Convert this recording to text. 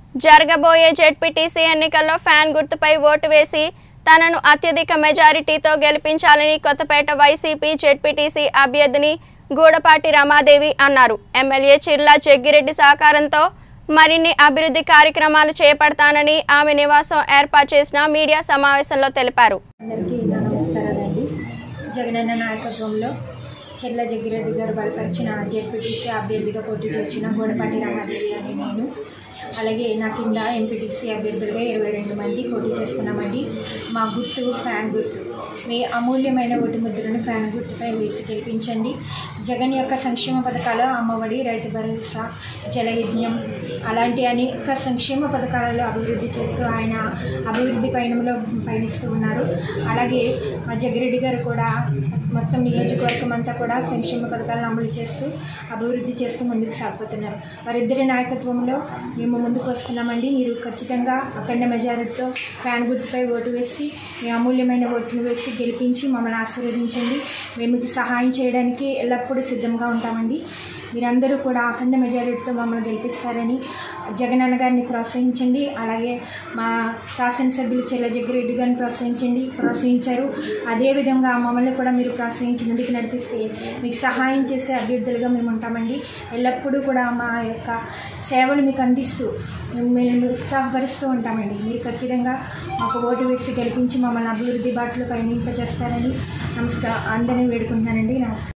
జరగబోయే జెడ్పీటీసీ ఎన్నికల్లో ఫ్యాన్ గుర్తుపై ఓటు వేసి తనను అత్యధిక మెజారిటీతో గెలిపించాలని కొత్తపేట వైసీపీ జెడ్పీటీసీ అభ్యర్థిని గూడపాటి రమాదేవి అన్నారు ఎమ్మెల్యే చిర్లా జగ్గిరెడ్డి సహకారంతో మరిన్ని అభివృద్ధి కార్యక్రమాలు చేపడతానని ఆమె నివాసం ఏర్పాటు చేసిన మీడియా సమావేశంలో తెలిపారు అందరికీ నా నమస్కారాలండి జగనన్న నాయకత్వంలో చెల్ల జగ్గిరెడ్డి గారు బలపరిచిన జెడ్పీటీసీ అభ్యర్థిగా పోటీ చేసిన గోడపాటి రామాదేవి అని నేను అలాగే నా కింద ఎంపీటీసీ అభ్యర్థులుగా ఇరవై రెండు మంది పోటీ చేస్తున్నామండి మా గుర్తు ఫ్యాన్ గుర్తు మీ అమూల్యమైన ఓటు ముద్రను ఫ్యాన్ గుర్తుపై వేసి గెలిపించండి జగన్ యొక్క సంక్షేమ పథకాలు అమ్మఒడి రైతు భరోసా జలయజ్ఞం అలాంటి అనేక సంక్షేమ పథకాలలో అభివృద్ధి చేస్తూ ఆయన అభివృద్ధి పయనంలో పయనిస్తూ ఉన్నారు అలాగే మా జగ్గిరెడ్డి గారు కూడా మొత్తం నియోజకవర్గం అంతా కూడా సంక్షేమ పథకాలను అమలు చేస్తూ అభివృద్ధి చేస్తూ ముందుకు సాగిపోతున్నారు వారిద్దరి నాయకత్వంలో మేము ముందుకు వస్తున్నామండి మీరు ఖచ్చితంగా అఖండ మెజారిటీతో ఫ్యాన్ గుర్తుపై ఓటు వేసి మీ అమూల్యమైన ఓటును వేసి గెలిపించి మమ్మల్ని ఆశీర్వదించండి మేము మీకు సహాయం చేయడానికి ఎల్లప్పుడూ సిద్ధంగా ఉంటామండి మీరందరూ కూడా అఖండ మెజారిటీతో మమ్మల్ని గెలిపిస్తారని జగనన్న గారిని ప్రోత్సహించండి అలాగే మా శాసనసభ్యులు చెల్ల జగ్గిరెడ్డి గారిని ప్రోత్సహించండి ప్రోత్సహించారు అదేవిధంగా మమ్మల్ని కూడా మీరు ప్రోత్సహించి ముందుకు నడిపిస్తే మీకు సహాయం చేసే అభ్యర్థులుగా మేము ఉంటామండి ఎల్లప్పుడూ కూడా మా యొక్క సేవలు మీకు అందిస్తూ మిమ్మల్ని ఉత్సాహపరుస్తూ ఉంటామండి మీరు ఖచ్చితంగా మాకు ఓటు వేసి గెలిపించి మమ్మల్ని అభివృద్ధి బాటలో పయనింపజేస్తారని నమస్కారం అందరినీ వేడుకుంటున్నానండి నమస్కారం